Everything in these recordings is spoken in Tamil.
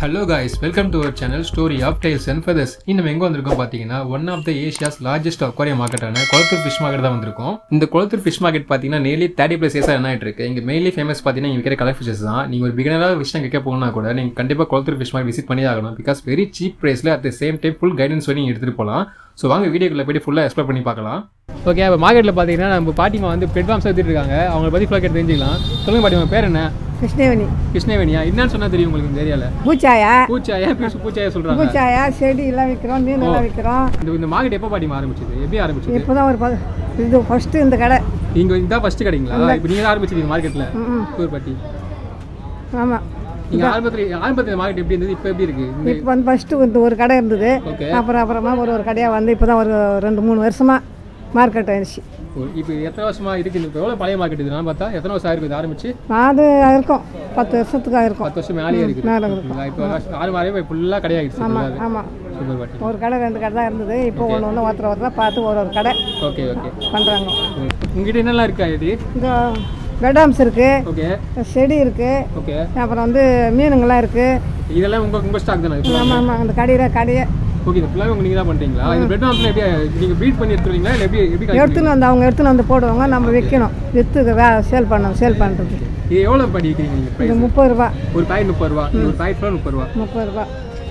Hello guys welcome to our channel story of tails and feathers இன்னும் எங்கே வந்திருக்கோம் பார்த்தீங்கன்னா one of the Asia's largest aquarium மார்க்கெட்டான கொளத்தூர் ஃபிஷ் மார்க்கெட் தான் வந்திருக்கோம் இந்த கொளத்தூர் ஃபிஷ் மார்க்கெட் பார்த்தீங்கன்னா நேர்லி தேர்ட்டி ப்ளஸ் இயர்ஸாக என்ன ஆயிட்டு இருக்கு இங்கே மெயின்லி ஃபேமஸ் பார்த்தீங்கன்னா இங்கே விற்கிற கலர் ஃபிஷஸ் தான் நீங்கள் ஒரு பிகினராக விஷயம் கேட்க போகணும்னா கூட நீங்கள் கண்டிப்பாக கொளத்தூர் ஃபிஷ் மார்க்கெட் விசிட் பண்ணி ஆகணும் பிகாஸ் வெரி சீப் ப்ரைஸில் at the same time full guidance பண்ணி எடுத்துகிட்டு போகலாம் ஸோ வாங்க வீடியோக்குள்ள போய்ட்டு ஃபுல்லாக எக்ஸ்ப்ளோர் பண்ணி பார்க்கலாம் ஓகே இப்போ மார்க்கெட்டில் பார்த்தீங்கன்னா நம்ம பாட்டிமா வந்து பிளாட்ஃபார்ம்ஸ் எடுத்துட்டு இருக்காங்க அவங்களை பற்றி ஃபுல்லாக கேட்டு தெரிஞ்சுக்கலாம் சொல்லுங்க பாட்டிமா பேர் என்ன கிருஷ்ணவேணி கிருஷ்ணவேணியா என்னன்னு சொன்னா தெரியும் உங்களுக்கு இந்த ஏரியாவில் பூச்சாயா பூச்சாயா பூச்சி பூச்சாயா சொல்கிறாங்க பூச்சாயா செடி எல்லாம் விற்கிறோம் மீன் எல்லாம் விற்கிறோம் இந்த இந்த மார்க்கெட் எப்போ பாட்டிமா ஆரம்பிச்சது எப்படி ஆரம்பிச்சது இப்போ தான் ஒரு ப- இது ஃபஸ்ட்டு இந்த கடை நீங்க இதான் ஃபர்ஸ்ட் கடைங்களா இப்போ நீங்க தான் ஆரம்பிச்சிருக்கீங்க மார்க்கெட்ல ம் டூர் பாட்டி ஆமாம் நீங்க ஆரம்பத்துல ஆரம்பத்துல மார்க்கெட் எப்படி இருந்தது இப்போ எப்படி இருக்கு இந்த இப்போ வந்து ஃபஸ்ட்டு இந்த ஒரு கடை இருந்தது ஓகே அப்புறம் அப்புறமா ஒரு ஒரு கடையாக வந்து இப்போ தான் ஒரு ரெண்டு மூணு வருஷமாக மார்க்கெட் ஆயிடுச்சு இப்போ எத்தனை வருஷமா இருக்கு இப்போ எவ்வளோ பழைய மார்க்கெட் இதுலாம் பார்த்தா எத்தனை வருஷம் ஆயிருக்கு இது ஆரம்பிச்சு அது இருக்கும் பத்து வருஷத்துக்கு இருக்கும் பத்து வருஷம் மேலேயே இருக்கு மேலே ஓகேங்களா? இப்போ ஆறு மாதம் இப்போ ஃபுல்லாக கடையாகிடுச்சு ஆமாம் ஆமாம் சூப்பர் பாட்டி ஒரு கடை ரெண்டு கடை தான் இருந்தது இப்போ ஒன்று ஒன்று ஒருத்தர் ஒருத்தர் பார்த்து ஒரு ஒரு கடை ஓகே ஓகே பண்ணுறாங்க உங்ககிட்ட என்னெல்லாம் இருக்கா இது இந்த பெடாம்ஸ் இருக்குது ஓகே செடி இருக்குது ஓகே அப்புறம் வந்து மீனுங்கள்லாம் இருக்குது இதெல்லாம் உங்க உங்க ஸ்டாக் தானே இப்போ ஆமாம் ஆமாம் அந்த கடையில் கடையை ஓகே இது ஃபுல்லாக உங்க நீங்கள் தான் பண்ணுறீங்களா இந்த பெட் ஆப்ஷன் எப்படி நீங்கள் ப்ரீட் பண்ணி எடுத்துருவீங்களா இல்லை எப்படி எப்படி காய்க்கிறீங்க? எடுத்துன்னு வந்து அவங்க எடுத்துன்னு வந்து போடுவாங்க நம்ம விற்கணும் விற்று வே சேல் பண்ணணும் சேல் பண்ணுறது இது எவ்வளோ படி விற்கிறீங்க நீங்கள் இது ப்ரைஸ் முப்பது ரூபா ஒரு பாக்கெட் முப்பது ரூபா ஒரு பாக்கெட் ஃபுல்லாக முப்பது ரூபா முப்பது ரூபா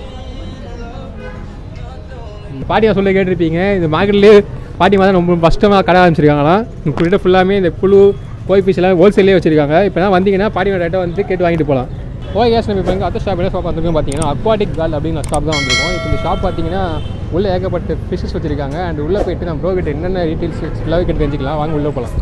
பாட்டியா சொல்ல கேட்டிருப்பீங்க இந்த மார்க்கெட்லேயே பாட்டிமா தான் ரொம்ப ஃபஸ்ட்டமாக கடை ஆரம்பிச்சிருக்காங்களாம் உங்கள்கிட்ட ஃபுல்லாமே இந்த புழு கோய் ஃபிஷ் எல்லாம் ஹோல்சேல்லே வச்சிருக்காங்க இப்போ தான் வந்தீங்கன்னா பாட்டியோட ரேட்டை வந்து கேட்டு வாங்கிட்டு போகலாம் ஓகே கேஸ் நம்ம இப்போ எங்கள் அடுத்த ஷாப் என்ன ஷாப் வந்திருக்கோம் பார்த்தீங்கன்னா அக்வாட்டிக் வேல் அப்படின்னு ஷாப் தான் வந்திருக்கோம் இப்போ இந்த ஷாப் பார்த்தீங்கன்னா உள்ளே ஏகப்பட்ட ஃபிஷஸ் வச்சிருக்காங்க அண்ட் உள்ளே போயிட்டு நம்ம ப்ரோ கிட்ட என்னென்ன டீட்டெயில்ஸ் ஃபுல்லாகவே கேட்டு தெரிஞ்சுக்கலாம் வாங்க உள்ளே போகலாம்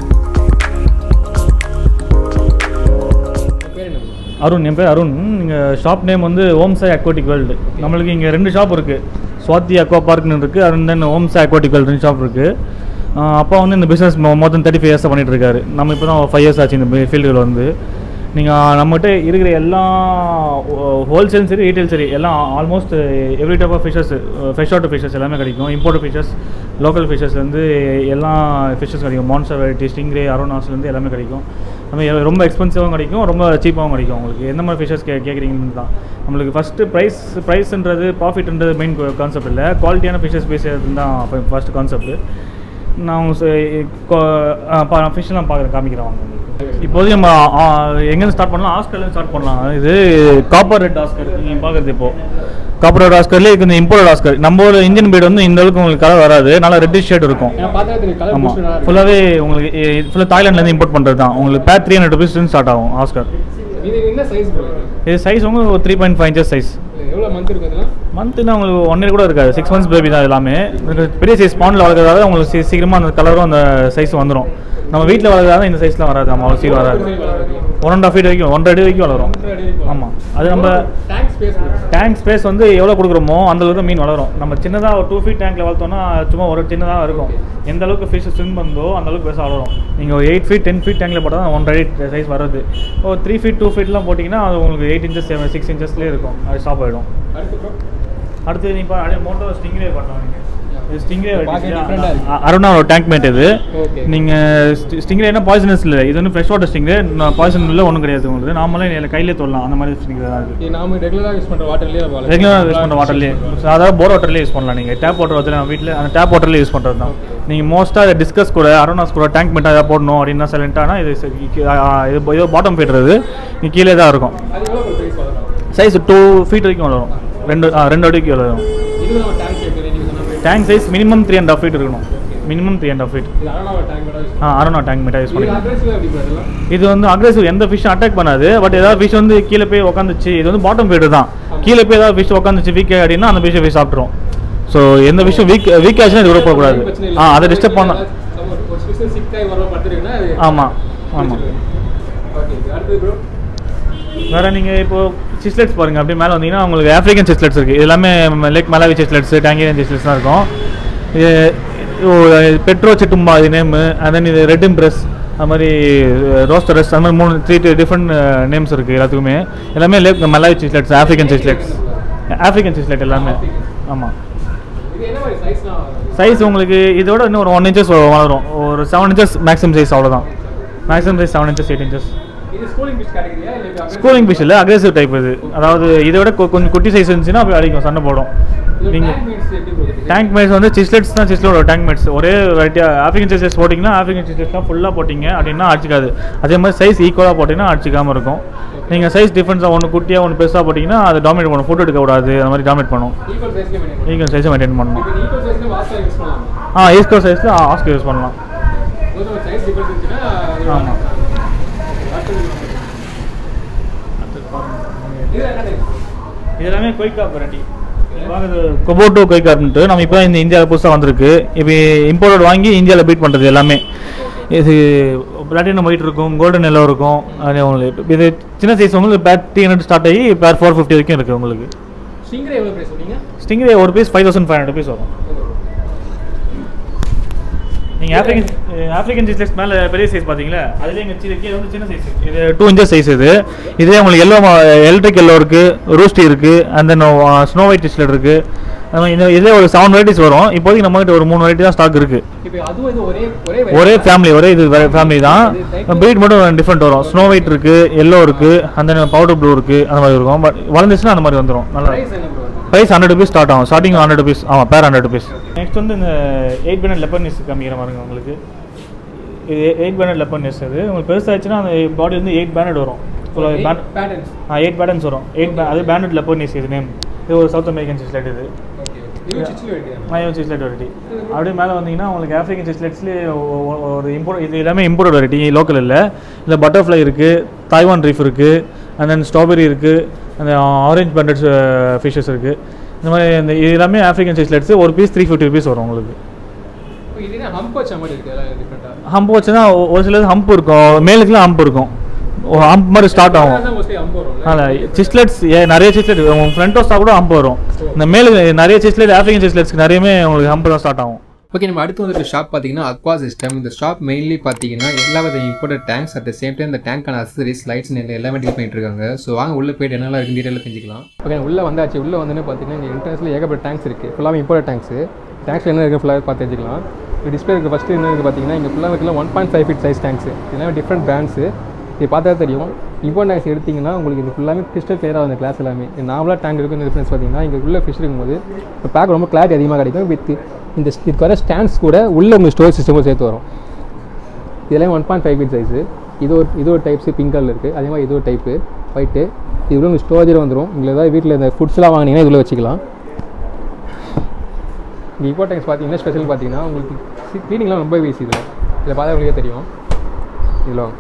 பேர் என்ன அருண் என் பேர் அருண் நீங்கள் ஷாப் நேம் வந்து ஓம்சாய் அக்வாட்டிக் வேர்ல்டு நம்மளுக்கு இங்கே ரெண்டு ஷாப் இருக்குது சுவாதி அக்வா பார்க்னு இருக்குது and then Om Sai aquatic world ரெண்டு ஷாப் இருக்குது அப்பா வந்து இந்த பிஸ்னஸ் மொத்தம் தேர்ட்டி ஃபைவ் இயர்ஸாக பண்ணிட்டு இருக்காரு நம்ம இப்போ தான் ஃபைவ் இயர்ஸ் ஆச்சு இந்த ஃபீல்டில் வந்து நீங்கள் நம்மகிட்ட இருக்கிற எல்லா ஹோல்சேல் சரி ரீட்டைல் சரி எல்லாம் almost every type of fishes fresh out fishes எல்லாமே கிடைக்கும் இம்போர்ட் ஃபிஷஸ் லோக்கல் ஃபிஷஸ்லேருந்து எல்லா ஃபிஷஸ் கிடைக்கும் மான்சர் வெரைட்டி ஸ்டிங்ரே அரோனாஸ்லேருந்து எல்லாமே கிடைக்கும் நம்ம எ- ரொம்ப எக்ஸ்பென்சிவாகவும் கிடைக்கும் ரொம்ப சீப்பாகவும் கிடைக்கும் உங்களுக்கு எந்த மாதிரி ஃபிஷஸ் கே கேட்குறீங்கன்னு தான் நம்மளுக்கு ஃபஸ்ட்டு ப்ரைஸ் ப்ரைஸ்ன்றது ப்ராஃபிட்ன்றது மெயின் கான்செப்ட் இல்லை குவாலிட்டியான ஃபிஷஸ் பேசுறது தான் ஃபஸ்ட் கான்செப்ட் நான் ஃபிஷ்லாம் பார்க்குறேன் காமிக்கிறேன் வாங்க உங்களுக்கு இப்போதைக்கு நம்ம ஆ, எங்கேருந்து ஸ்டார்ட் பண்ணலாம் ஆஸ்கர்லேருந்து ஸ்டார்ட் பண்ணலாம் இது காப்பர் ரெட் ஆஸ்கர் நீங்கள் பார்க்குறது இப்போ காப்பர் ரெட் ஆஸ்கர்லேயே இது இந்த இம்போர்ட் ஆஸ்கர் நம்ம ஒரு இந்தியன் பீட் வந்து இந்த அளவுக்கு உங்களுக்கு கலர் வராது நல்லா ரெட்டிஷ் ஷேட் இருக்கும் ஏன்னா பார்த்தா தெரியும் கலர் ஆமாம் பூஸ்ட் ஃபுல்லாகவே உங்களுக்கு ஃபுல்லாக தாய்லாண்ட்லேருந்து இம்போர்ட் பண்ணுறது தான் உங்களுக்கு pair three hundred rupees start ஆகும் ஆஸ்கர் இது என்ன சைஸ் போகுது இது சைஸ் உங்களுக்கு ஒரு three point five inches size எவ்வளோ மந்த் இருக்கு அதெல்லாம் மந்த்னா உங்களுக்கு ஒன் இயர் கூட இருக்காது சிக்ஸ் மந்த்ஸ் பேபி தான் எல்லாமே உங்களுக்கு பெரிய சைஸ் பாண்டில் வளர்க்குறதால உங்களுக்கு சீ- சீக்கிரமா அந்த கலரும் அந்த சைஸ் வந்துடும் நம்ம வீட்டில் வளர்க்குறதால இந்த சைஸ்லாம் வராது நம்ம அவ்வளோ சீக்கிரம் வராது ஒன் அண்ட் ஆஃப் ஃபீட் வரைக்கும் ஒன்றரை அடி வரைக்கும் வளரும் ஆமாம் அது நம்ம டேங்க் ஸ்பேஸ் டேங்க் ஸ்பேஸ் வந்து எவ்வளோ கொடுக்குறோமோ அந்த அளவுக்கு தான் மீன் வளரும் நம்ம சின்னதாக ஒரு டூ ஃபீட் டேங்க்ல வளர்த்தோம்னா சும்மா ஒரு சின்னதாக இருக்கும் எந்த அளவுக்கு ஃபிஷ் ஸ்விம் பண்ணுதோ அந்த அளவுக்கு பெருசாக வளரும் நீங்கள் ஒரு எயிட் ஃபீட் டென் ஃபீட் டேங்க்ல போட்டால் தான் ஒன்றரை அடி சைஸ் வருது ஒரு த்ரீ ஃபீட் டூ ஃபீட்லாம் போட்டிங்கன்னா அது உங்களுக்கு எயிட் இன்ச்சஸ் செவன் சிக்ஸ் இன்ச்சஸ்லேயே இருக்கும் அது ஸ்டாப் ஆகிடும் அடுத்து bro. அடுத்து நீ இப்போ அப்படியே மோட்டோ ஸ்டிங்ரே பண்ணலாம் நீங்கள் ஸ்டிங்ரே பார்க்க different ஆ இருக்கு. அருணா ஒரு டேங்க் மேட் இது Okay. நீங்கள் ஸ்டிங்ரே என்ன பாய்சனஸ் இல்லை இது வந்து ஃப்ரெஷ் வாட்டர் ஸ்டிங்ரே பாய்சன் இல்லை ஒன்றும் கிடையாது உங்களுக்கு நாமளே இல்லை கையிலே தொடலாம் அந்த மாதிரி ஸ்டிங்ரே தான் இருக்குது இது நாம ரெகுலரா யூஸ் பண்ற வாட்டர்லயே நம்ம வளர்க்கலாம். ரெகுலராக யூஸ் பண்ணுற வாட்டர்லேயே அதாவது போர் வாட்டர்லேயே யூஸ் பண்ணலாம் நீங்கள் டேப் வாட்டர் வந்து நம்ம வீட்டில் அந்த டேப் வாட்டர்லேயே யூஸ் பண்ணுறது தான் நீங்கள் மோஸ்ட்டாக டிஸ்கஸ் கூட அரோனாஸ் கூட டேங்க் மெட்டாக ஏதாவது போடணும் அப்படின்னா சைலண்ட்டானா இது சரி, கீ- ஆ, இது ஏதோ பாட்டம் ஃபீட்றது இங்கே கீழே தான் இருக்கும் அது எவ்வளவு பிரைஸ் வளரும் சைஸ் டூ ஃபீட் வரைக்கும் வளரும் ரெண்டு ஆ, ரெண்டு அடிக்கு வளரும் இது நம்ம டேங்க் ஷேப் நீங்க சொன்ன மாதிரி tank size minimum three and half feet இருக்கணும் minimum three and half feet இது அரணாவ டேங்க் கூட யூஸ் ஆ அரோனா டேங்க் மெட்டா யூஸ் இது பண்ணிக்கலாம் அட்ரஸ் எப்படி bro இதெல்லாம் இது வந்து அக்ரெசிவ் எந்த ஃபிஷ்ஷும் அட்டாக் பண்ணாது பட் ஏதாவது ஃபிஷ் வந்து கீழே போய் உட்காந்துச்சு இது வந்து பாட்டம் ஃபீடு தான் கீழே போய் ஏதாவது ஃபிஷ் உட்காந்துச்சு வீக் அப்படின்னா அந்த ஃபிஷ்ஷை போய் சாப்பிட்ரும் ஸோ எந்த ஃபிஷ்ஷும் வீக் வீக் ஆச்சுன்னா இது விட போகக்கூடாது பிரச்சனை இல்ல. ஆ அதை டிஸ்டர்ப் பண்ண நம்ம ஒரு- ஒரு ஸ்பெஷல் சிக் ஆகி வர படுத்துருக்குன்னா அது ஆமாம் ஆமாம் ஓகே அடுத்து ப்ரோ வேறு நீங்கள் இப்போ சிஸ்லெட்ஸ் பாருங்கள் அப்படியே மேலே வந்தீங்கன்னா உங்களுக்கு ஆஃப்ரிக்கன் சிஸ்லெட்ஸ் இருக்குது எல்லாமே Lake Malawi cichlids Tanganyikan cichlids தான் இருக்கும் இது பெட்ரோ சிட்டும்பா இது நேமு and then இது ரெட் இம்ப்ரெஸ் அது மாதிரி ரோஸ்டரஸ் அந்த மாதிரி மூணு த்ரீ டிஃப்ரெண்ட் நேம்ஸ் இருக்குது எல்லாத்துக்குமே எல்லாமே Lake Malawi cichlids African cichlids African cichlid எல்லாமே ஆமாம் இது என்ன மாதிரி சைஸ்லாம் சைஸ் உங்களுக்கு இதோட இன்னும் ஒரு ஒன் இன்ச்சஸ் வளரும் ஒரு செவன் இன்ச்சஸ் மேக்ஸிமம் சைஸ் அவ்வளோதான் maximum size seven inches eight inches இது ஸ்கூலிங் ஃபிஷ் கேட்டகரியா இல்லை ஸ்கூலிங் ஃபிஷ் இல்லை அக்ரெசிவ் டைப் இது அதாவது இதை விட கொ- கொஞ்சம் குட்டி சைஸ் இருந்துச்சுன்னா அப்படி அடிக்கும் சண்டை போடும் நீங்கள் டேங்க் மேட்ஸ் வந்து சிஸ்லெட்ஸ் தான் சிஸ்லோட டேங்க் மேட்ஸ் ஒரே வெரைட்டியாக ஆஃப்ரிக்கன் சிஸ்லெட்ஸ் போட்டிங்கன்னா ஆஃப்ரிக்கன் சிஸ்லெட்ஸ்லாம் ஃபுல்லாக போட்டிங்க அப்படின்னா அடிச்சிக்காது அதே மாதிரி சைஸ் ஈக்குவலாக போட்டிங்கன்னா அடிச்சிக்காமல் இருக்கும் நீங்கள் சைஸ் டிஃப்ரென்ஸாக ஒன்று குட்டியாக ஒன்று பெருசாக போட்டிங்கன்னா அது டாமினேட் பண்ணும் ஃபோட்டோ எடுக்க கூடாது அந்த மாதிரி டாமினேட் பண்ணும் ஈக்குவல் சைஸ்ல மெயின்டைன் ஈக்குவல் சைஸை மெயின்டைன் பண்ணணும் இப்போ ஈக்குவல் சைஸ்ல வாஸ்டா யூஸ் பண்ணலாம் ஆ ஈஸ்கோ சைஸில் ஆஸ்கோ யூஸ் பண்ணலாம் கொஞ்சம் சைஸ் டிஃபரன்ஸ் இருந்துச்சுன்னா அது ஆமாம் இது என்ன டைப் இது எல்லாமே கொய்காப் வெரைட்டி கொபோட்டோ கொய்காப்ன்ட்டு நம்ம இப்போ இந்த இந்தியாவில் புதுசாக வந்திருக்கு இப்போ இம்போர்ட் வாங்கி இந்தியாவில் பீட் பண்ணுறது எல்லாமே இது பிளாட்டினம் ஒயிட் இருக்கும் கோல்டன் எல்லோ இருக்கும் அது உங்களுக்கு இது சின்ன சைஸ் உங்களுக்கு பேர் த்ரீ ஹண்ட்ரட் ஸ்டார்ட் ஆகி பேர் ஃபோர் ஃபிஃப்டி வரைக்கும் இருக்குது உங்களுக்கு ஸ்டிங்கரே எவ்வளோ பிரைஸ் சொன்னீங்க ஸ்டிங்ரே ஒரு piece five thousand five hundred rupees வரும் நீங்கள் ஆஃப்ரிக்கன் ஆஃப்ரிக்கன் சிஸ்லெஸ் மேலே பெரிய சைஸ் பார்த்தீங்களா அதுலேயே எங்கள் சின்ன கீழே வந்து சின்ன சைஸ் இது டூ இன்ச்சஸ் சைஸ் இது இதே உங்களுக்கு எல்லோ எலக்ட்ரிக் எல்லோ இருக்குது ரூஸ்டி இருக்குது and then snow white cichlid இருக்குது அந்த மாதிரி இந்த இதே ஒரு செவன் வெரைட்டிஸ் வரும் இப்போதைக்கு நம்ம கிட்ட ஒரு மூணு வெரைட்டி தான் ஸ்டாக் இருக்குது இப்போ அதுவும் இது ஒரே ஒரே ஒரே ஃபேமிலி ஒரே இது ஃபேமிலி தான் ப்ரீட் மட்டும் டிஃப்ரெண்ட் வரும் ஸ்னோ ஒயிட் இருக்குது எல்லோ இருக்குது அந்த பவுடர் ப்ளூ இருக்குது அந்த மாதிரி இருக்கும் பட் வளர்ந்துச்சுன்னா அந்த மாதிரி வந்துடும் நல்லா பிரைஸ் என்ன bro price hundred rupees start ஆகும் ஸ்டார்டிங் ஹண்ட்ரட் ருபீஸ் ஆமாம் பேர் ஹண்ட்ரட் ருபீஸ் நெக்ஸ்ட் வந்து இந்த எயிட் பேனட் லெப்பர் நிஸ் காமிக்கிற மாதிரிங்க உங்களுக்கு இது எயிட் பேனட் லெப்பர் நிஸ் அது உங்களுக்கு பெருசாச்சுன்னா அந்த பாடி வந்து எயிட் பேனட் வரும் band patterns ah eight patterns வரும் எயிட் அது பேண்டட் லெப்பர் நிஸ் இது நேம் இது ஒரு சவுத் அமெரிக்கன் சிஸ்லெட் இது ஓகே இது சிச்சில் வேண்டியா மயம் சிஸ்லெட் வெரைட்டி அப்படியே மேலே வந்தீங்கன்னா உங்களுக்கு ஆஃப்ரிக்கன் சிஸ்லெட்ஸ்லேயே ஒரு இம்போர்ட் இது எல்லாமே இம்போர்ட் வெரைட்டி லோக்கல் இல்லை இல்லை பட்டர்ஃப்ளை இருக்குது தாய்வான் ரீஃப் இருக்குது அண்ட் தென் ஸ்ட்ராபெரி இருக்குது அந்த ஆரஞ்ச் பண்டட் ஃபிஷஸ் இருக்குது இந்த மாதிரி இந்த இது எல்லாமே ஆஃப்ரிக்கன் சிஸ்லெட்ஸ் ஒரு பீஸ் த்ரீ ஃபிஃப்டி ருபீஸ் வரும் உங்களுக்கு இப்போ இது என்ன ஹம்ப் வச்ச மாதிரி இருக்கு எல்லாம் டிஃப்ரெண்ட்டாக ஹம்ப் வச்சுன்னா ஒ- ஒரு சிலது ஹம்ப் இருக்கும் மேலுக்குலாம் ஹம்ப் இருக்கும் ஹம்ப் மாதிரி ஸ்டார்ட் ஆகும் மோஸ்ட்லி ஹம்ப் வரும்ல அதில் சிஸ்லெட்ஸ் ஃப்ரண்ட் சிஸ்லெட் உங்கள் ஃப்ரண்ட் ஹோஸ்டாக கூட ஹம்ப் வரும் இந்த மேலு நிறைய சிஸ்லெட் ஆஃப்ரிக்கன் சிஸ்லெட்ஸ்க்கு நிறையமே உங்களுக்கு ஹம்ப் தான் ஸ்டார்ட் ஆகும் ஓகே நம்ம அடுத்து வந்துட்டு ஷாப் பார்த்தீங்கன்னா அக்வா சிஸ்டம் இந்த ஷாப் மெயின்லி பார்த்தீங்கன்னா எல்லா வித imported tanks at the same time இந்த டேங்க்கான அசசரிஸ் லைட்ஸ் எல்லாமே டீல் பண்ணிட்டு இருக்காங்க ஸோ வாங்க உள்ள போயிட்டு என்னெல்லாம் இருக்கு டீட்டெயிலாக தெரிஞ்சுக்கலாம் ஓகே உள்ள வந்தாச்சு உள்ள வந்து பார்த்தீங்கன்னா இங்கே இன்டர்னஸில் ஏகப்பட்ட டேங்க்ஸ் இருக்குது ஃபுல்லாக இம்போர்ட் டேங்க்ஸ் டேங்க்ஸில் என்ன இருக்குது ஃபுல்லாக பார்த்து தெரிஞ்சுக்கலாம் இப்போ டிஸ்பிளே இருக்குது ஃபஸ்ட்டு என்ன இருக்குது பார்த்தீங்கன்னா இங்கே ஃபுல்லாக இருக்கலாம் one point five feet size tanks எல்லாமே டிஃப்ரெண்ட் பிராண்ட்ஸு இது பார்த்தா தெரியும் இம்போர்ட் டேங்க்ஸ் எடுத்திங்கன்னா உங்களுக்கு இது ஃபுல்லாமே கிறிஸ்டல் கிளியராக அந்த கிளாஸ் எல்லாமே நார்மலாக டேங்க் இருக்கும் டிஃப்ரென்ஸ் பார்த்தீங்கன்னா இங்கே உள்ள ஃபிஷ் இருக்கும்போது இப்போ பேக் ரொம்ப கிளாரிட்டி அதிகமாக கிடைக்கும் வித் இந்த இதுக்கு வர ஸ்டாண்ட்ஸ் கூட உள்ள உங்கள் ஸ்டோரேஜ் சிஸ்டமும் சேர்த்து வரும் இதெல்லாம் one point five feet size இது ஒரு இது ஒரு டைப்ஸு பிங்க் கலர் இருக்குது அதே மாதிரி இது ஒரு டைப்பு ஒயிட்டு இது உள்ள உங்கள் ஸ்டோரேஜில் வந்துடும் இங்கே ஏதாவது வீட்டில் இந்த ஃபுட்ஸ்லாம் வாங்கினீங்கன்னா இதில் வச்சுக்கலாம் இங்கே இப்போ டேங்க்ஸ் பார்த்தீங்கன்னா ஸ்பெஷல் பார்த்தீங்கன்னா உங்களுக்கு க்ளீனிங்லாம் ரொம்ப ஈஸி இதில் இதில் பார்த்தா உங்களுக்கே தெரியும் இதில் வாங்க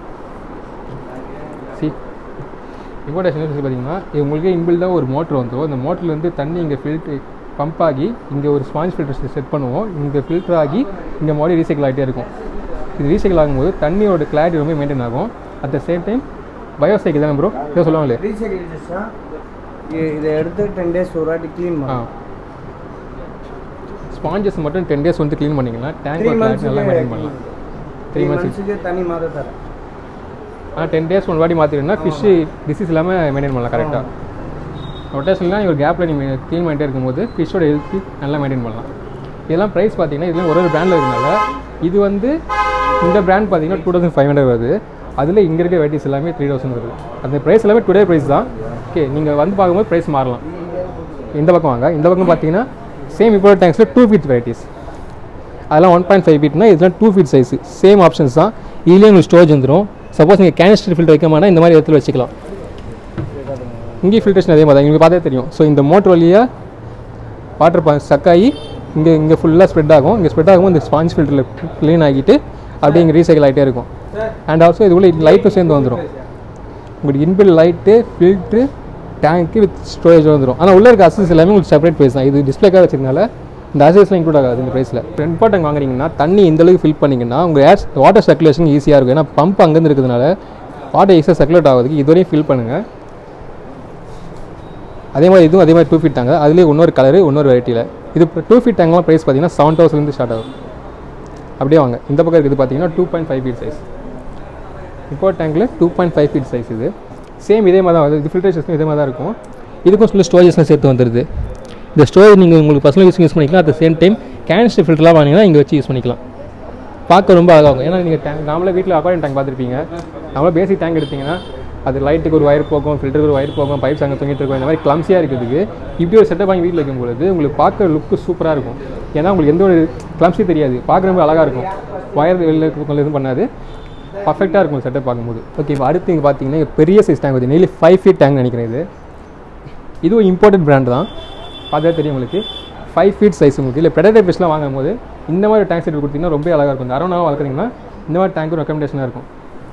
சி இம்போர்டேஷன் பார்த்தீங்கன்னா இது உங்களுக்கு இன்பில்டாக ஒரு மோட்ரு வந்துடும் அந்த மோட்டரில் வந்து தண்ணி இங்கே ஃபில்ட்ரு பம்ப் ஆகி இங்கே ஒரு ஸ்பாஞ்ச் ஃபில்டர் செட் பண்ணுவோம் இங்கே ஃபில்டர் ஆகி இங்கே மறுபடியும் ரீசைக்கிள் ஆகிட்டே இருக்கும் இது ரீசைக்கிள் ஆகும்போது தண்ணியோட கிளாரிட்டி ரொம்ப மெயின்டைன் ஆகும் at the same time biocycle தானே ப்ரோ இதை சொல்லுவாங்களே ரீசைக்கிள் சிஸ்டம் இதை எடுத்து டென் டேஸ் ஒரு வாட்டி க்ளீன் ஆ பண்ணலாம் ஸ்பாஞ்சஸ் மட்டும் டென் டேஸ் வந்து க்ளீன் பண்ணிங்கன்னா டேங்க் த்ரீ கிளாரிட்டி நல்லா மெயின்டைன் மந்த்ஸுக்கு பண்ணலாம் த்ரீ த்ரீ மந்த்ஸ் மந்த்ஸுக்கு தனி மாத தரேன் ஆனால் டென் டேஸ் ஒன் வாட்டி மாற்றிட்டோம்னா ஃபிஷ்ஷு டிசீஸ் இல்லாமல் மெயின்டைன் பண்ணலாம் கரெக்டாக ரொட்டேஷன்லாம் ஒரு கேப்பில் நீங்கள் க்ளீன் பண்ணிட்டே இருக்கும்போது ஃபிஷ்ஷோட ஹெல்த்து நல்லா மெயின்டைன் பண்ணலாம் இதெல்லாம் ப்ரைஸ் பார்த்தீங்கன்னா இதெல்லாம் ஒரு ஒரு பிராண்டில் இருக்கனால இது வந்து இந்த பிராண்ட் பார்த்தீங்கன்னா டூ தௌசண்ட் ஃபைவ் ஹண்ட்ரட் வருது அதில் இங்கே இருக்க வெரைட்டிஸ் எல்லாமே த்ரீ தௌசண்ட் வருது அந்த ப்ரைஸ் எல்லாமே டுடே ப்ரைஸ் தான் ஓகே நீங்கள் வந்து பார்க்கும்போது ப்ரைஸ் மாறலாம் இந்த பக்கம் வாங்க இந்த பக்கம் பார்த்தீங்கன்னா சேம் இப்போ டேங்க்ஸில் டூ ஃபீட் வெரைட்டிஸ் அதெல்லாம் ஒன் பாயிண்ட் ஃபைவ் ஃபீட்னா இதெல்லாம் two feet size same options தான் இதுலேயே உங்களுக்கு ஸ்டோரேஜ் வந்துடும் சப்போஸ் நீங்கள் கேனிஸ்டர் ஃபில்டர் வைக்கமானா இந்த மாதிரி இடத்துல வச்சுக்கலாம் இங்கேயும் ஃபில்ட்ரேஷன் அதே மாதிரி தான் உங்களுக்கு பார்த்தே தெரியும் ஸோ இந்த மோட்டர் வழியாக வாட்டர் பா ஸ்டக் ஆகி இங்கே இங்கே ஃபுல்லாக ஸ்ப்ரெட் ஆகும் இங்கே ஸ்ப்ரெட் ஆகும்போது இந்த ஸ்பாஞ்ச் ஃபில்டரில் க்ளீன் ஆகிட்டு அப்படியே இங்கே ரீசைக்கிள் ஆகிட்டே இருக்கும் அண்ட் ஆல்சோ இது உள்ள லைட்டும் சேர்ந்து வந்துடும் உங்களுக்கு inbuilt light filter tank with storage வந்துடும் ஆனால் உள்ளே இருக்க அசஸ் எல்லாமே உங்களுக்கு செப்பரேட் ப்ரைஸ் தான் இது டிஸ்பிளேக்காக வச்சிருக்கனால இந்த அசஸ்லாம் இன்க்ளூட் ஆகாது இந்த ப்ரைஸில் ரெண்டு பாட்டம் வாங்குறீங்கன்னா தண்ணி இந்த அளவுக்கு ஃபில் பண்ணிங்கன்னா உங்கள் ஏர் வாட்டர் சர்க்குலேஷன் ஈஸியாக இருக்கும் ஏன்னா பம்ப் அங்கேருந்து இருக்கிறதுனால வாட்டர் ஈஸியாக சர்க்குலேட் ஆகுதுக்கு இதுவரையும் ஃபில் பண்ணுங்கள் அதே மாதிரி இதுவும் அதே மாதிரி டூ ஃபீட் தாங்க அதுலேயே இன்னொரு கலரு இன்னொரு வெரைட்டியில் இது டூ ஃபீட் டேங்க்லாம் ப்ரைஸ் பார்த்தீங்கன்னா செவன் தௌசண்ட்லேருந்து ஸ்டார்ட் ஆகும் அப்படியே வாங்க இந்த பக்கம் இருக்குது பார்த்தீங்கன்னா two point five feet size இப்போ டேங்கில் two point five feet size இது சேம் இதே மாதிரி தான் வருது இது ஃபில்ட்ரேஷன் இதே மாதிரி தான் இருக்கும் இதுக்கும் சில ஸ்டோரேஜஸ்லாம் சேர்த்து வந்துடுது இந்த ஸ்டோரேஜ் நீங்கள் உங்களுக்கு பர்சனல் யூஸ் யூஸ் பண்ணிக்கலாம் at the same time canister ஃபில்டர்லாம் வாங்கினீங்கன்னா இங்கே வச்சு யூஸ் பண்ணிக்கலாம் பார்க்க ரொம்ப அழகாக இருக்கும் ஏன்னா நீங்கள் டேங்க் நாமளே வீட்டில் அக்வாரியம் டேங்க் பார்த்துருப்பீங்க நம்மளே பேசிக் டேங்க் எடுத்தீங்கன்னா அது லைட்டுக்கு ஒரு வயர் போகும் ஃபில்டருக்கு ஒரு வயர் போகும் பைப்ஸ் அங்கே தொங்கிட்டு இருக்கும் இந்த மாதிரி கிளம்ஸியாக இருக்கிறதுக்கு இப்படி ஒரு செட்டப் வாங்கி வீட்டில் வைக்கும் பொழுது உங்களுக்கு பார்க்க லுக்கு சூப்பராக இருக்கும் ஏன்னா உங்களுக்கு எந்த ஒரு கிளம்ஸி தெரியாது பார்க்க ரொம்ப அழகாக இருக்கும் வயர் வெளியில் இருக்கிறவங்க எதுவும் பண்ணாது பர்ஃபெக்டாக இருக்கும் செட்டப் பார்க்கும்போது ஓகே இப்போ அடுத்து இங்கே பார்த்தீங்கன்னா இங்க பெரிய சைஸ் டேங்க் வருது நெய்லி ஃபைவ் ஃபீட் டேங்க் நினைக்கிறேன் இது இதுவும் இம்போர்ட்டட் பிராண்ட் தான் பார்த்தா தெரியும் உங்களுக்கு ஃபைவ் ஃபீட் சைஸ் உங்களுக்கு இல்லை பெடர் ஃபிஷ்லாம் வாங்கும் போது இந்த மாதிரி டேங்க் செட் கொடுத்தீங்கன்னா ரொம்ப அழகாக இருக்கும் இந்த அரவணாவை வளர்க்குறீங்கன்னா இந்த மாதிரி டேங்க்கும் ரெக்கமெண்டேஷனாக இருக்கும்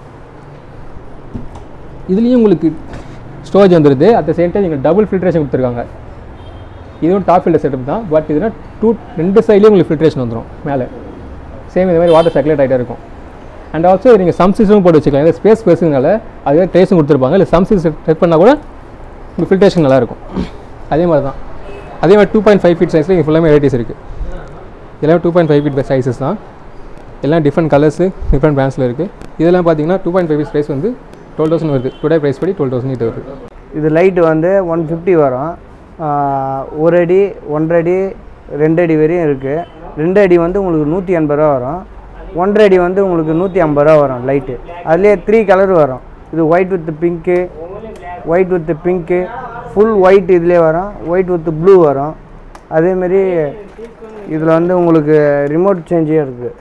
இதுலேயும் உங்களுக்கு ஸ்டோரேஜ் வந்துடுது அட் த சேம் டைம் நீங்கள் டபுள் ஃபில்ட்ரேஷன் கொடுத்துருக்காங்க இதுவும் டாப் ஃபில்டர் செட்டப் தான் பட் இதுனா டூ ரெண்டு சைட்லேயும் உங்களுக்கு ஃபில்ட்ரேஷன் வந்துடும் மேலே சேம் இந்த மாதிரி வாட்டர் சர்க்குலேட் ஆகிட்டே இருக்கும் அண்ட் ஆல்சோ நீங்கள் சம் சிஸ்டம் போட்டு வச்சுக்கலாம் ஏன்னா ஸ்பேஸ் பெருசுனால அதுவே ட்ரேஸும் கொடுத்துருப்பாங்க இல்லை சம் சிஸ் செட் பண்ணால் கூட உங்களுக்கு ஃபில்ட்ரேஷன் நல்லாயிருக்கும் அதே மாதிரி தான் அதே மாதிரி டூ பாயிண்ட் ஃபைவ் ஃபீட் சைஸில் இங்கே ஃபுல்லாமே வெரைட்டிஸ் இருக்குது எல்லாமே two point five feet sizes தான் எல்லாம் டிஃப்ரெண்ட் கலர்ஸு டிஃப்ரெண்ட் பிராண்ட்ஸில் இருக்குது இதெல்லாம் பார்த்தீங்கன்னா two point five feet price வந்து டுவெல் தௌசண்ட் வருது டுடே ப்ரைஸ் படி டுவெல் தௌசண்ட் இது வருது இது லைட்டு வந்து ஒன் ஃபிஃப்டி வரும் ஆஹ் ஒரு அடி ஒன்றரை அடி ரெண்டு அடி வரையும் இருக்குது ரெண்டு அடி வந்து உங்களுக்கு நூற்றி எண்பது ரூபா வரும் ஒன்றரை அடி வந்து உங்களுக்கு நூற்றி ஐம்பது ரூபா வரும் லைட்டு அதுலேயே த்ரீ கலர் வரும் இது white with pink white with pink full white இதுலேயே வரும் ஒயிட் வித் ப்ளூ வரும் அதேமாரி இதில் வந்து உங்களுக்கு ரிமோட் சேஞ்சே இருக்குது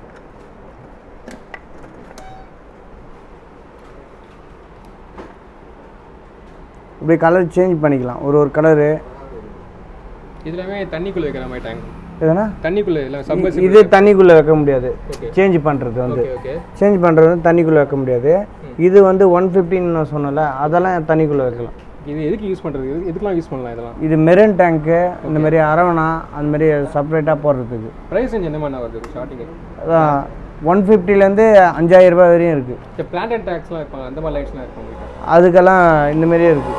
இப்படி கலர் சேஞ்ச் பண்ணிக்கலாம் ஒரு ஒரு கலரு இதுலாமே தண்ணிக்குள்ளே வைக்கிற மாதிரி டேங்க் எதுனா தண்ணிக்குள்ளே இல்லை சம்மர் இது தண்ணிக்குள்ளே வைக்க முடியாது சேஞ்ச் பண்ணுறது வந்து ஓகே ஓகே சேஞ்ச் பண்ணுறது வந்து தண்ணிக்குள்ளே வைக்க முடியாது இது வந்து ஒன் ஃபிஃப்டின்னு நான் சொன்னல அதெல்லாம் தண்ணிக்குள்ளே வைக்கலாம் இது எதுக்கு யூஸ் பண்ணுறது எது எதுக்கெலாம் யூஸ் பண்ணலாம் இதெல்லாம் இது மெரன் டேங்க்கு இந்த மாதிரி அரவணா அந்த மாதிரி செப்பரேட்டாக போடுறதுக்கு ப்ரைஸ் ரேஞ்ச் எந்த மாதிரி வருது ஸ்டார்டிங் அதான் ஒன் ஃபிஃப்டிலேருந்து அஞ்சாயிரம் ரூபாய் வரையும் இருக்குது இந்த பிளான்ட் அண்ட் டேக்ஸ்லாம் இருப்பாங்க அந்த மாதிரி லைட்ஸ்லாம் இருக்கும் உங்களுக்கு அதுக்கெல்லாம் இந்த மாதிரியே இருக்குது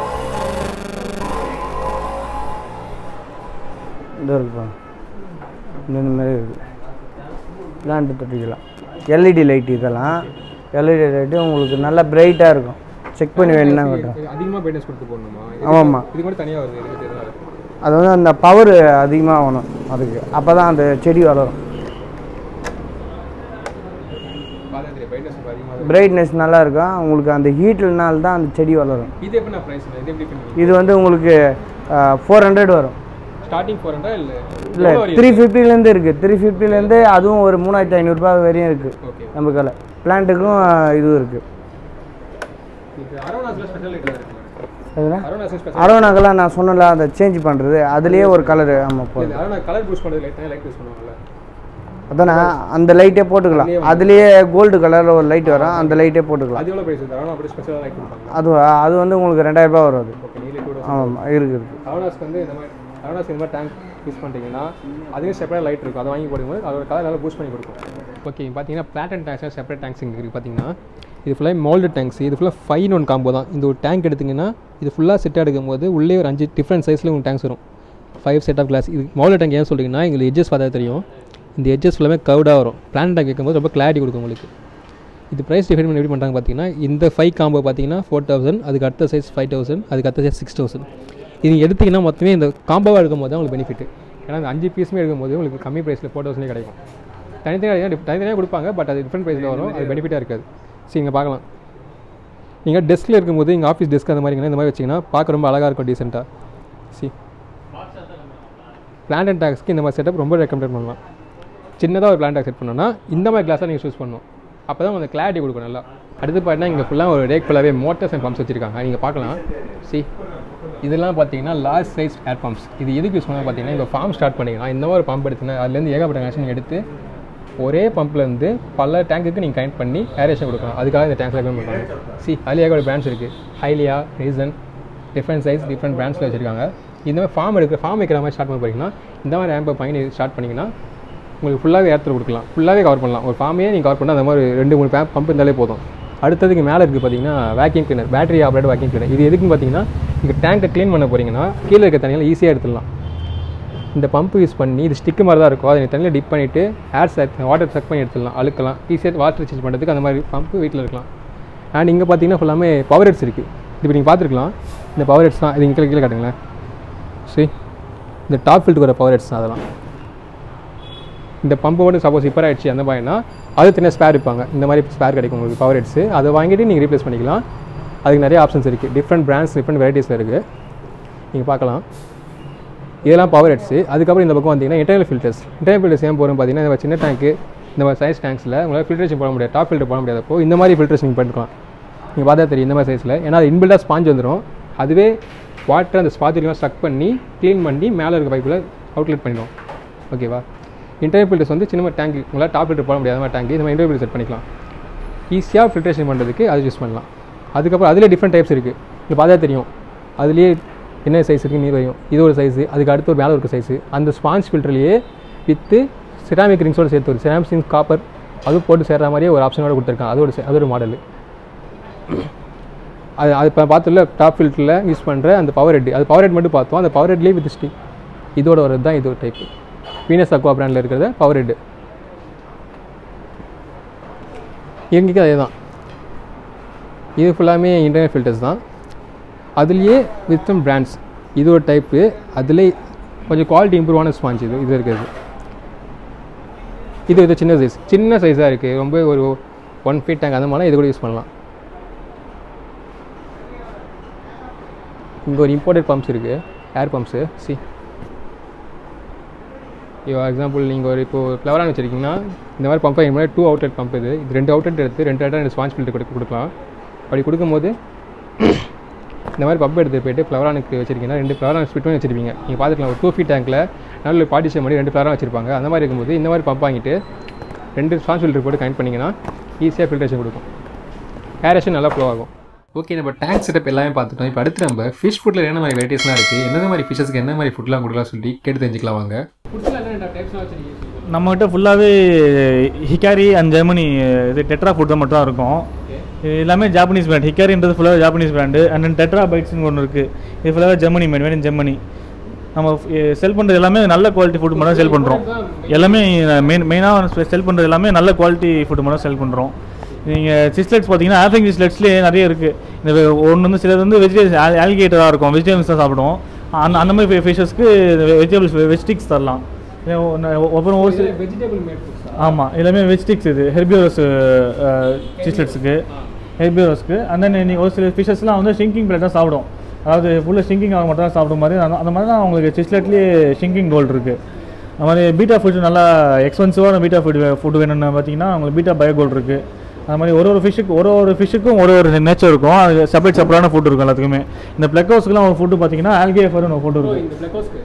இந்த இருக்குப்பா இந்த இந்த மாதிரி இருக்குது பிளான்ட்டு தொட்டிக்கலாம் எல்இடி லைட் இதெல்லாம் எல்இடி லைட்டு உங்களுக்கு நல்லா பிரைட்டாக இருக்கும் செக் பண்ணி வேணும்னா கட்டும் அதிகமாக பிரைட்னஸ் கொடுத்து போடணுமா ஆமாம்மா இது கூட தனியாக வருது இதுக்கு எதனால அது வந்து அந்த பவர் அதிகமாக ஆகணும் அதுக்கு அப்போ தான் அந்த செடி வளரும் பார்த்தா தெரியும் பிரைட்னஸ் அதிகமாக பிரைட்னஸ் நல்லா இருக்கும் உங்களுக்கு அந்த ஹீட்னால தான் அந்த செடி வளரும் இது எப்படி நான் ப்ரைஸ் இது எப்படி பண்ணுவீங்க இது வந்து உங்களுக்கு ஃபோர் ஹண்ட்ரட் வரும் ஸ்டார்டிங் ஃபோர் ஹண்ட்ரட் இல்லை இல்லை த்ரீ ஃபிஃப்டிலேருந்து இருக்குது த்ரீ ஃபிஃப்டிலேருந்து அதுவும் ஒரு மூணாயிரத்தி ஐநூறுரூபா வரையும் இருக்குது ஓகே நமக்கு பிளான்ட்டுக்கும் இதுவும் இருக்குது இது அரோனாஸில் ஸ்பெஷல் லைட் இருக்கு எதுனா அரோனாஸில் ஸ்பெஷல் அரோனாக்கெல்லாம் நான் சொன்னல அதை சேஞ்ச் பண்ணுறது அதுலேயே ஒரு கலரு ஆமாம் போதும் இல்லை அரோனா கலர் பூஸ்ட் பண்ணுறது லைட் லைட் யூஸ் பண்ணுவாங்கல்ல அதானே அந்த லைட்டே போட்டுக்கலாம் அதுலேயே கோல்டு கலரில் ஒரு லைட் வரும் அந்த லைட்டே போட்டுக்கலாம் அது எவ்வளோ ப்ரைஸ் வருது அரோனா அப்படி ஸ்பெஷலாக லைட் கொடுப்பாங்க அது அது வந்து உங்களுக்கு ரெண்டாயிரரூபா வரும் அது ஓகே நீலே கூட ஆமாம் இருக்குது இருக்குது அரோனாஸ்க்கு வந்து இந்த மாதிரி அரோனாஸ்க்கு இந்த மாதிரி டேங்க் யூஸ் பண்ணிட்டீங்கன்னா அதுவும் செப்பரேட் லைட் இருக்கும் அதை வாங்கி போடும்போது அதோட கலர் நல்லா பூஸ்ட் பண்ணி கொடுக்கும் ஓகே பார்த்தீங்கன்னா flat and tanks separate tanks இங்கே இருக்குது பார்த்தீங்கன்னா இது ஃபுல்லாக மோல்டு டேங்க்ஸ் இது ஃபுல்லாக ஃபைன் ஒன் காம்போ தான் இந்த ஒரு டேங்க் எடுத்திங்கன்னா இது ஃபுல்லாக செட் எடுக்கும் போது உள்ளே ஒரு அஞ்சு டிஃப்ரெண்ட் சைஸில் உங்களுக்கு டேங்க்ஸ் வரும் ஃபைவ் செட் ஆஃப் கிளாஸ் இது மோல்டு டேங்க் ஏன் சொல்கிறீங்கன்னா எங்களுக்கு எட்ஜஸ் பார்த்தா தெரியும் இந்த எட்ஜஸ் ஃபுல்லாமே கவுடாக வரும் பிளான் டேங்க் வைக்கும்போது ரொம்ப கிளாரிட்டி கொடுக்கும் உங்களுக்கு இது ப்ரைஸ் டிஃபைன் பண்ணி எப்படி பண்ணுறாங்க பார்த்தீங்கன்னா இந்த ஃபைவ் காம்போ பார்த்தீங்கன்னா ஃபோர் தௌசண்ட் அதுக்கு அடுத்த சைஸ் ஃபைவ் தௌசண்ட் அதுக்கு அடுத்த சைஸ் சிக்ஸ் தௌசண்ட் இது எடுத்திங்கன்னா மொத்தமே இந்த காம்போவாக எடுக்கும்போது தான் உங்களுக்கு பெனிஃபிட் ஏன்னா அந்த அஞ்சு பீஸுமே எடுக்கும்போது உங்களுக்கு கம்மி ப்ரைஸில் ஃபோர் தௌசண்ட்லேயே கிடைக்கும் தனித்தனியாக தனித்தனியாக கொடுப்பாங்க பட் அது டிஃப்ரெண்ட் ப்ரைஸில் வரும் அது பெனிஃபிட்டாக இருக்காது சரி இங்கே பார்க்கலாம் நீங்கள் டெஸ்க்கில் இருக்கும்போது இங்கே ஆஃபீஸ் டெஸ்க் அந்த மாதிரி இந்த மாதிரி வச்சிங்கன்னா பார்க்க ரொம்ப அழகாக இருக்கும் டீசெண்டாக சி பிளான் அண்ட் டாக்ஸ்க்கு இந்த மாதிரி செட்டப் ரொம்ப ரெக்கமெண்ட் பண்ணலாம் சின்னதாக ஒரு பிளான் டாக் செட் பண்ணோன்னா இந்த மாதிரி கிளாஸாக நீங்கள் சூஸ் பண்ணணும் அப்போ தான் உங்களுக்கு கிளாரிட்டி கொடுக்கும் நல்லா அடுத்து பார்த்தீங்கன்னா இங்கே ஃபுல்லாக ஒரு ரேக் ஃபுல்லாகவே மோட்டர்ஸ் அண்ட் பம்ப்ஸ் வச்சிருக்காங்க நீங்கள் பார்க்கலாம் சி இதெல்லாம் பார்த்தீங்கன்னா லார்ஜ் சைஸ் ஏர் பம்ப்ஸ் இது எதுக்கு யூஸ் பண்ணால் பார்த்தீங்கன்னா இப்போ ஃபார்ம் ஸ்டார்ட் பண்ணிங்கன்னா இந்த மாதிரி பம்ப் எடுத்துனா அதுலேருந்து ஏகப்பட்ட கனெக்ஷன் எடுத்து ஒரே பம்ப்லேருந்து பல டேங்குக்கு நீங்கள் கனெக்ட் பண்ணி ஏரேஷன் கொடுக்கலாம் அதுக்காக இந்த டேங்க் ரெக்கமெண்ட் பண்ணுறாங்க சி அதில் ஏகப்பட்ட பிராண்ட்ஸ் இருக்குது ஹைலியா ரீசன் டிஃப்ரெண்ட் சைஸ் டிஃப்ரெண்ட் பிராண்ட்ஸில் வச்சிருக்காங்க இந்த மாதிரி ஃபார்ம் எடுக்கிற ஃபார்ம் வைக்கிற மாதிரி ஸ்டார்ட் பண்ண போறீங்கன்னா இந்த மாதிரி ஆம்பை பயணி ஸ்டார்ட் பண்ணிங்கன்னா உங்களுக்கு ஃபுல்லாகவே ஏர்த்தில் கொடுக்கலாம் ஃபுல்லாகவே கவர் பண்ணலாம் ஒரு ஃபார்மையே நீங்கள் கவர் பண்ணால் அந்த மாதிரி ரெண்டு மூணு பே பம்ப் இருந்தாலே போதும் அடுத்ததுக்கு மேலே இருக்குது பார்த்தீங்கன்னா vacuum cleaner battery operate vacuum cleaner இது எதுக்குன்னு பார்த்தீங்கன்னா நீங்கள் டேங்கை க்ளீன் பண்ண போகிறீங்கன்னா கீழே இருக்க தண்ணியில் ஈஸியாக எடுத்துடலாம் இந்த பம்ப் யூஸ் பண்ணி இது ஸ்டிக்கு மாதிரி தான் இருக்கும் அதை நீ தண்ணியில் டிப் பண்ணிவிட்டு ஏர் சக் வாட்டர் சக் பண்ணி எடுத்துடலாம் அழுக்கலாம் ஈஸியாக வாட்டர் சேஞ்ச் பண்ணுறதுக்கு அந்த மாதிரி பம்ப்பு வீட்டில் இருக்கலாம் அண்ட் இங்கே பார்த்தீங்கன்னா ஃபுல்லாமே பவர் ஹெட்ஸ் இருக்குது இப்போ நீங்கள் பார்த்துருக்கலாம் இந்த பவர் ஹெட்ஸ் தான் இது இங்கே கீழே கீழே காட்டுங்களேன் சரி இந்த டாப் ஃபில்ட்டுக்கு வர பவர் ஹெட்ஸ் தான் அதெல்லாம் இந்த பம்பு மட்டும் சப்போஸ் இப்போ ஆயிடுச்சு அந்த மாதிரினா அது தனியாக ஸ்பேர் இருப்பாங்க இந்த மாதிரி ஸ்பேர் கிடைக்கும் உங்களுக்கு பவர் ஹெட்ஸு அதை வாங்கிட்டு நீங்கள் ரீப்ளேஸ் பண்ணிக்கலாம் அதுக்கு நிறைய ஆப்ஷன்ஸ் இருக்குது டிஃப்ரெண்ட் பிராண்ட்ஸ் டிஃப்ரெண்ட் வெரைட்டிஸில் இருக்குது நீங்கள் பார்க்கலாம் இதெல்லாம் பவர் ஹெட்ஸு அதுக்கப்புறம் இந்த பக்கம் வந்தீங்கன்னா இன்டர்னல் ஃபில்டர்ஸ் இன்டர்னல் ஃபில்டர்ஸ் ஏன் போகிறோம் பார்த்தீங்கன்னா இந்த மாதிரி சின்ன டேங்க்கு இந்த மாதிரி சைஸ் டேங்க்ஸில் உங்களால் ஃபில்ட்ரேஷன் போட முடியாது டாப் ஃபில்டர் போட முடியாதப்போ இந்த மாதிரி ஃபில்டர்ஸ் நீங்கள் பண்ணிக்கலாம் நீங்கள் பார்த்தா தெரியும் இந்த மாதிரி சைஸில் ஏன்னா அது இன்பில்டாக ஸ்பாஞ்ச் வந்துடும் அதுவே வாட்டர் அந்த ஸ்பாத்திலாம் ஸ்டக் பண்ணி க்ளீன் பண்ணி மேலே இருக்க பைப்பில் அவுட்லெட் பண்ணிடும் ஓகேவா இன்டர்னல் ஃபில்டர்ஸ் வந்து சின்ன டேங்க் உங்களால் டாப் ஃபில்டர் போட முடியாத மாதிரி டேங்க் இந்த மாதிரி இன்டர்னல் ஃபில்டர் செட் பண்ணிக்கலாம் ஈஸியாக ஃபில்ட்ரேஷன் பண்ணுறதுக்கு அது யூஸ் பண்ணலாம் அதுக்கப்புறம் அதில் டிஃப்ரெண்ட் டைப்ஸ் இருக்குது இது பார்த்தா தெரியும் அதுலேயே என்ன சைஸ் இருக்குது நீர் வரையும் இது ஒரு சைஸு அதுக்கு அடுத்து ஒரு மேலே ஒரு சைஸு அந்த ஸ்பாஞ்ச் ஃபில்டர்லேயே வித்து செராமிக் ரிங்ஸோடு சேர்த்து ஒரு செராமிக் ரிங்ஸ் காப்பர் அது போட்டு சேர்ற மாதிரியே ஒரு ஆப்ஷனோட கொடுத்துருக்காங்க அது ஒரு se- அது ஒரு மாடல் அது அது இப்போ பார்த்துல டாப் ஃபில்டரில் யூஸ் பண்ணுற அந்த பவர் ஹெட் அது பவர் ஹெட் மட்டும் பார்த்தோம் அந்த பவர் ஹெட்லேயே வித் ஸ்டிக் இதோட வரது தான் இது ஒரு டைப் வீனஸ் அக்வா பிராண்டில் இருக்கிறத பவர் ஹெட் இயங்கிக்கு அதே தான் இது ஃபுல்லாமே இன்டர்னல் ஃபில்டர்ஸ் தான் அதுலேயே வித் சம் பிராண்ட்ஸ் இது ஒரு டைப்பு அதிலே கொஞ்சம் குவாலிட்டி இம்ப்ரூவான ஸ்பாஞ்ச் இது இது இருக்கிறது இது இது சின்ன சைஸ் சின்ன சைஸாக இருக்குது ரொம்ப ஒரு ஒன் ஃபீட் டேங்க் அந்த மாதிரிலாம் இது கூட யூஸ் பண்ணலாம் இங்கே ஒரு இம்போர்ட்டட் பம்ப்ஸ் இருக்குது ஏர் பம்ப்ஸு சி இப்போ எக்ஸாம்பிள் நீங்கள் ஒரு இப்போ ஃப்ளவரான் வச்சுருக்கீங்கன்னா இந்த மாதிரி பம்பை மாதிரி டூ அவுட்லெட் பம்ப் இது இது ரெண்டு அவுட்லெட் எடுத்து ரெண்டு அவுட்லெட் ரெண்டு ஸ்பான்ச் ஃபில்டர் கொடுக்க கொடுக்கலாம் அப்படி கொடுக்கும்போது இந்த மாதிரி பம்ப் எடுத்து போயிட்டு ஃப்ளவரானுக்கு வச்சிருக்கீங்கன்னா ரெண்டு ஃப்ளவரான் ஸ்பிட் பண்ணி வச்சிருப்பீங்க நீங்கள் பார்த்துக்கலாம் ஒரு டூ ஃபீட் டேங்க்கில் நல்ல பார்ட்டிஷன் பண்ணி ரெண்டு ஃப்ளவரான் வச்சிருப்பாங்க அந்த மாதிரி இருக்கும்போது இந்த மாதிரி பம்ப் வாங்கிட்டு ரெண்டு ஸ்பான்ச் ஃபில்டர் போட்டு கனெக்ட் பண்ணிங்கன்னா ஈஸியாக ஃபில்ட்ரேஷன் கொடுக்கும் ஏரேஷன் நல்லா ஃப்ளோ ஆகும் ஓகே நம்ம டேங்க் செட்டப் எல்லாமே பார்த்துட்டோம் இப்போ அடுத்து நம்ம ஃபிஷ் ஃபுட்டில் என்ன மாதிரி வெரைட்டிஸ்லாம் இருக்குது என்னென்ன மாதிரி ஃபிஷஸ்க்கு என்ன மாதிரி ஃபுட்லாம் கொடுக்கலாம் சொல்லி கேட்டு தெரிஞ்சுக்கலாம் வாங்க நம்மகிட்ட ஃபுல்லாகவே ஹிக்காரி அண்ட் ஜெர்மனி இது டெட்ரா ஃபுட் தான் மட்டும் தான் இருக்கும் இது எல்லாமே ஜாப்பனீஸ் பிராண்ட் ஹிக்காரின்றது ஃபுல்லாக Japanese brand and then Tetra பைட்ஸ்னு ஒன்று இருக்குது இது ஃபுல்லாகவே Germany made made in Germany நம்ம செல் பண்ணுறது எல்லாமே நல்ல குவாலிட்டி ஃபுட் மட்டும் செல் பண்ணுறோம் எல்லாமே மெயின் மெயினாக செல் பண்ணுறது எல்லாமே நல்ல குவாலிட்டி ஃபுட் மட்டும் செல் பண்ணுறோம் நீங்கள் சிஸ்லெட்ஸ் பார்த்தீங்கன்னா ஆஃப்ரிங் சிஸ்லெட்ஸ்லேயே நிறைய இருக்குது இந்த ஒன்று வந்து சிலது வந்து வெஜிடேபிள்ஸ் ஆல்கேட்டராக இருக்கும் வெஜிடபிள்ஸ் தான் சாப்பிடுவோம் அந்த அந்த மாதிரி ஃபிஷஸ்க்கு வெஜிடபிள்ஸ் வெஜிடிக்ஸ் தரலாம் இல்லை ஒன்று ஒவ்வொரு ஒரு சில வெஜிடபிள் மேட் ஆமாம் எல்லாமே வெஜிடிக்ஸ் இது ஹெர்பியோரஸ் சிஸ்லெட்ஸுக்கு ஹெர்பியோரஸ்க்கு அண்ட் தென் நீங்கள் ஒரு சில ஃபிஷஸ்லாம் வந்து ஷிங்கிங் பிளேட் தான் சாப்பிடும் அதாவது ஃபுல்லாக ஷிங்கிங் ஆக மட்டும் தான் சாப்பிடும் மாதிரி அந்த அந்த மாதிரி தான் அவங்களுக்கு சிஸ்லெட்லேயே ஷிங்கிங் கோல்டு இருக்குது அந்த மாதிரி பீட்டா ஃபுட் நல்லா எக்ஸ்பென்சிவான பீட்டா ஃபுட் ஃபுட் வேணும்னு பார்த்தீங்கன்னா உங்களுக்கு பீட்டா பயோ கோல்டு இருக்குது அந்த மாதிரி ஒரு ஒரு ஃபிஷ்ஷுக்கு ஒரு ஒரு ஃபிஷ்ஷுக்கும் ஒரு ஒரு நேச்சர் இருக்கும் அது செப்பரேட் செப்பரேட்டான ஃபுட் இருக்கும் எல்லாத்துக்குமே இந்த பிளக்கோஸ்க்குலாம் ஒரு ஃபுட்டு பார்த்தீங்கன்னா ஆல்கேஃபர்னு ஒரு ஃபுட் இருக்குது இந்த பிளக்கோஸ்க்கு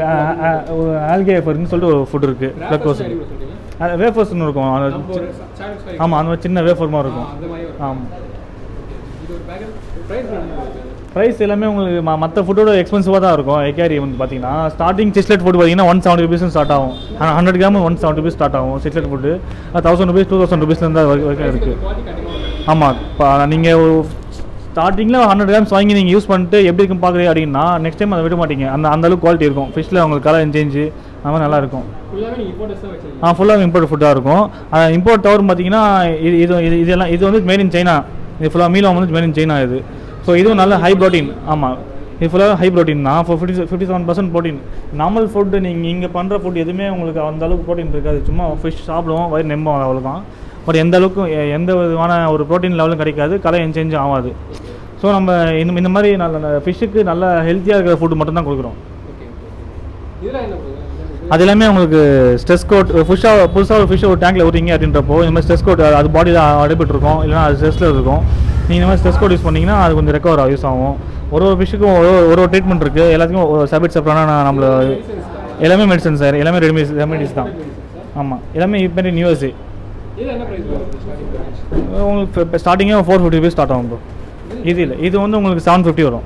ஆல்கேஃபர்னு சொல்லிட்டு ஒரு ஃபுட் இருக்குது பிளக்கோஸ்க்கு வேஃபர்ஸ்னு இருக்கும் ஆமாம் அந்த மாதிரி சின்ன வேஃபர் மாதிரி இருக்கும் அந்த மாதிரி ஆமாம் இது ஒரு பேக்கெட் ப்ரைஸ் ப்ரைஸ் எல்லாமே உங்களுக்கு மற்ற ஃபுட்டோட எக்ஸ்பென்சிவாக தான் இருக்கும் எக்கேரி வந்து பார்த்தீங்கன்னா ஸ்டார்டிங் சிஸ்லெட் ஃபுட் பார்த்தீங்கன்னா ஒன் செவன்ட்டி ருபீஸ் ஸ்டார்ட் ஆகும் hundred gram one seventy rupees start ஆகும் cichlid food thousand rupees two thousand ருபீஸ்லேருந்து வரைக்கும் இருக்குது ஆமாம் இப்போ நீங்கள் ஸ்டார்டிங்கில் ஹண்ட்ரட் கிராம்ஸ் வாங்கி நீங்கள் யூஸ் பண்ணிட்டு எப்படி இருக்குன்னு பார்க்குறீங்க அப்படின்னா நெக்ஸ்ட் டைம் அதை விட மாட்டீங்க அந்த அந்த அளவுக்கு குவாலிட்டி இருக்கும் ஃபிஷ்ஷில் உங்களுக்கு கலர் சேஞ்சு அந்த மாதிரி நல்லா இருக்கும் ஃபுல்லாகவே நீங்கள் இம்போர்ட்டர்ஸ் தான் வச்சிருக்கீங்க ஆ ஃபுல்லாக இம்போர்ட் ஃபுட்டாக இருக்கும் இம்போர்ட் டவர் பார்த்தீங்கன்னா இது இது இது இதெல்லாம் இது வந்து மேட் இன் சைனா இது ஃபுல்லாக மீலம் வந்து மேட் இன் சைனா இது ஸோ இதுவும் நல்ல ஹை ப்ரோட்டீன் ஆமாம் இது ஃபுல்லாக ஹை ப்ரோட்டீன் தான் fifty fifty seven percent protein normal food நீங்கள் இங்கே பண்ணுற ஃபுட் எதுவுமே உங்களுக்கு அந்த அளவுக்கு ப்ரோட்டீன் இருக்காது சும்மா ஃபிஷ் சாப்பிடுவோம் வயிறு நெம்போம் அவ்வளோதான் பட் எந்த அளவுக்கு எ- எந்த விதமான ஒரு ப்ரோட்டீன் லெவலும் கிடைக்காது கலர் சேஞ்ச் ஆகாது ஸோ நம்ம இந்த இந்த மாதிரி நல்ல ஃபிஷ்ஷுக்கு நல்ல ஹெல்த்தியாக இருக்கிற ஃபுட் மட்டும் தான் கொடுக்குறோம் ஓகே இதெல்லாம் என்ன போகுது அது எல்லாமே உங்களுக்கு ஸ்ட்ரெஸ் கோட் புதுசாக புதுசாக ஒரு ஃபிஷ் ஒரு டேங்க்ல விடுறீங்க அப்படின்றப்போ இந்த மாதிரி ஸ்ட்ரெஸ் கோட் அது பாடியில் அடைபட்டு இருக்கும் இல்லைனா அது ஸ்ட்ரெஸ்ல இருக்கும் நீங்கள் இந்த மாதிரி ஸ்ட்ரெஸ் கோட் யூஸ் பண்ணீங்கன்னா அது கொஞ்சம் ரெக்கவர் ஆகும் யூஸ் ஆகும் ஒரு ஒரு ஃபிஷ்ஷுக்கும் ஒரு ஒரு ஒரு ட்ரீட்மெண்ட் இருக்குது எல்லாத்துக்கும் ஒரு செப்பரேட் செப்பரான நம்மள எல்லாமே மெடிசன் சார் எல்லாமே ரெடிமேஸ் ரெமெடிஸ் தான் ஆமாம் எல்லாமே இப்போ நியூஎஸ்ஏ இது என்ன ப்ரைஸ் வருது ஸ்டார்டிங் ப்ரைஸ் உங்களுக்கு இப்போ ஸ்டார்டிங்கே ஃபோர் ஃபிஃப்டி ருபீஸ் ஸ்டார்ட் ஆகும் bro. இது இல்லை இது வந்து உங்களுக்கு செவன் ஃபிஃப்டி வரும்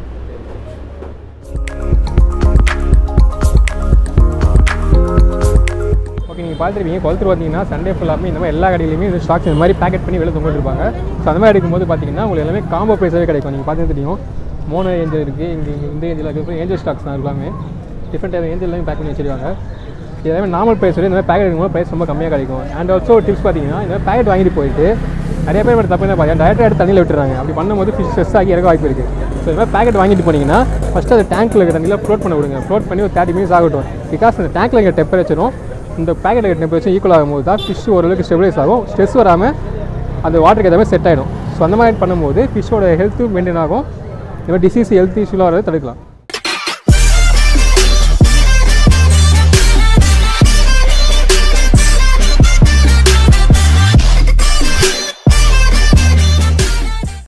ஓகே நீங்கள் பார்த்துருப்பீங்க குளத்தூர் பார்த்தீங்கன்னா சண்டே ஃபுல்லாமே இந்த மாதிரி எல்லா கடையிலையுமே இந்த ஸ்டாக்ஸ் இந்த மாதிரி பேக்கெட் பண்ணி வெளில தொங்கிட்டு இருப்பாங்க ஸோ அந்த மாதிரி எடுக்கும்போது பார்த்தீங்கன்னா உங்களுக்கு எல்லாமே காம்போ ப்ரைஸாகவே கிடைக்கும் நீங்கள் பார்த்தீங்கன்னா தெரியும் மோனோ ஏஞ்சல் இருக்குது இங்கே இந்த ஏஞ்சல் இருக்குது ஏஞ்சல் ஸ்டாக்ஸ் தான் எல்லாமே டிஃப்ரெண்ட் டைப் ஏஞ்சல் எல்லாமே பேக் பண்ணி வச்சிருக்காங்க இது எல்லாமே நார்மல் ப்ரைஸ் இந்த மாதிரி பேக்கெட் எடுக்கும்போது ப்ரைஸ் ரொம்ப கம்மியாக கிடைக்கும் அண்ட் ஆல்சோ டிப்ஸ் பார்த்தீங்கன்னா இந்த மாதிரி பேக்கெட் வாங்கிட்டு போயிட்டு நிறைய பேர் மட்டும் தப்பு என்ன பார்த்தீங்கன்னா டேரெக்டாக எடுத்து தண்ணியில் விட்டுறாங்க அப்படி பண்ணும்போது ஃபிஷ் ஸ்ட்ரெஸ் ஆகி இறக்க வாய்ப்பு இருக்குது ஸோ இந்த மாதிரி பேக்கெட் வாங்கிட்டு போனீங்கன்னா ஃபஸ்ட்டு அது டேங்க்கில் இருக்க தண்ணியில் ஃப்ளோட் பண்ண விடுங்க ஃப்ளோட் பண்ணி ஒரு தேர்ட்டி மினிட்ஸ் ஆகட்டும் பிகாஸ் அந்த டேங்க்கில் இருக்க டெம்பரேச்சரும் இந்த பேக்கெட் டெம்பரேச்சர் ஈக்குவல் ஆகும்போது தான் ஃபிஷ் ஓரளவுக்கு ஸ்டெபிலைஸ் ஆகும் ஸ்ட்ரெஸ் வராமல் அது வாட்டருக்கு ஏற்ற மாதிரி செட் ஆகிடும் ஸோ அந்த மாதிரி பண்ணும்போது ஃபிஷ்ஷோட ஹெல்த்தும் மெயின்டைன் ஆகும் இந்த மாதிரி டிசீஸ் ஹெல்த் இஷ்யூலாம் வரதை தடுக்கலாம்